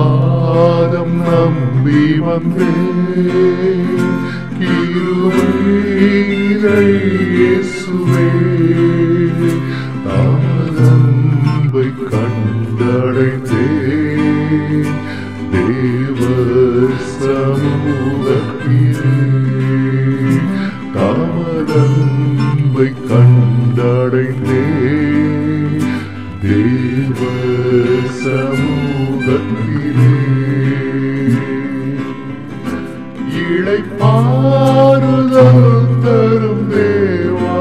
பாதம் நம்பி வந்தேன் கிருபை நிறை இயேசுவே தாமதம்பை கண்டடைந்தேன் தேவ சமூகத்திலே தாமதம்பை கண்டடைந்தேன் தேவ சமூகத்திலே இளைப்பாறுதல் தரும் தேவா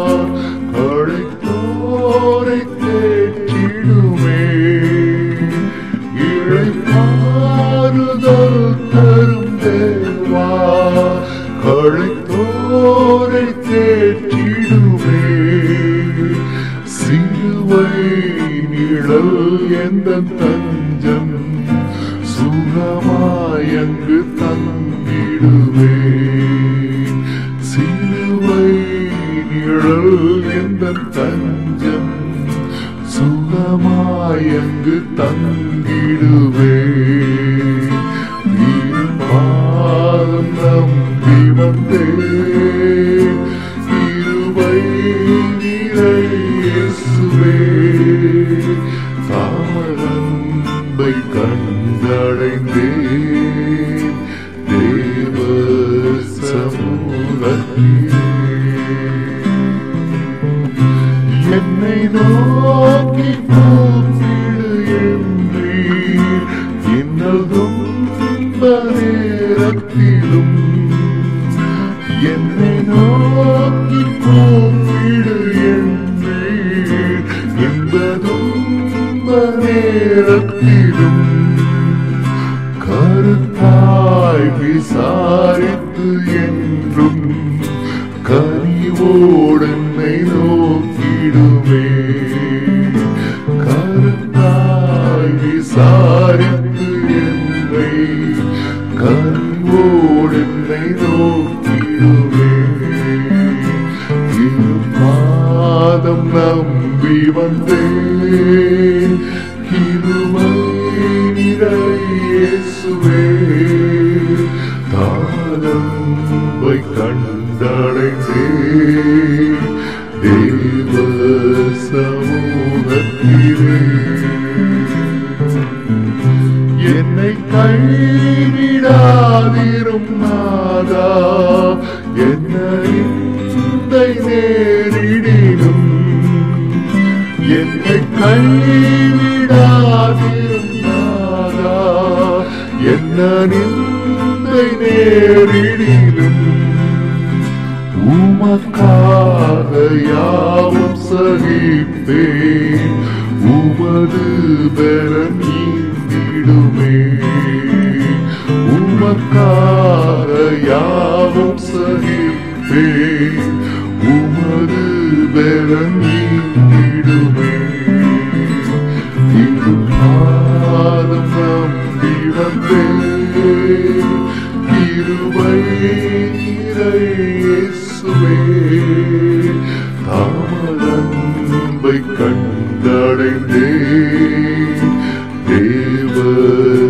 கழைத்தோரை தேற்றிடுமே இளைப்பாறுதல் தரும் தேவா கழைத்தோரை தேற்றிடுமே சிலுவை நிழல் எந்த தஞ்சம் சுகமாயங்கு தங்கிடுவே சிலுவை நிழல் எந்த தஞ்சம் சுகமாயங்கு தங்கிடுவே பாதம் நம்பி வந்தேன் இருவை நிறை இயேசுவே தாமரம்பை கண்டடைந்தேன் தேவ சமூகத்திலே என்னை நோக்கி கூப்பிடு என்றீர் இன்னல் துன்ப நேரத்திலும் என்னை நோக்கி கூப்பிடு என்றீர் இன்ப துன்ப நேரத்திலும் கருத்தாய் விசாரித்து என்றும் கனிவோடென்னை நோக்கிடுமே கருத்தாய் விசாரித்து என்னை கனிவோடென்னை நோக்கிடுமே பாதம் நம்பி வந்தேன் கிருபை நிறை இயேசுவே தானம்பை கண்டடைந்தேன் தேவ சமூகத்திலே என்னை கைவிடாதிரும் நாதா என்னை இந்த நேரிடினும் என்னை கைவிடாதிரும் நாதா என்ன நிந்தை நேரிடிலும் உமக்காக யாவும் சகிப்பேன் உமது பெற நீந்திடுமே உமக்காக யாவும் சகிப்பேன் உமது பெற நீந்திடுமே பாதம் நம்பி வந்தேன் இருவை நிறை இயேசுவே தாமதம்பை கண்டடைந்தேன் தேவ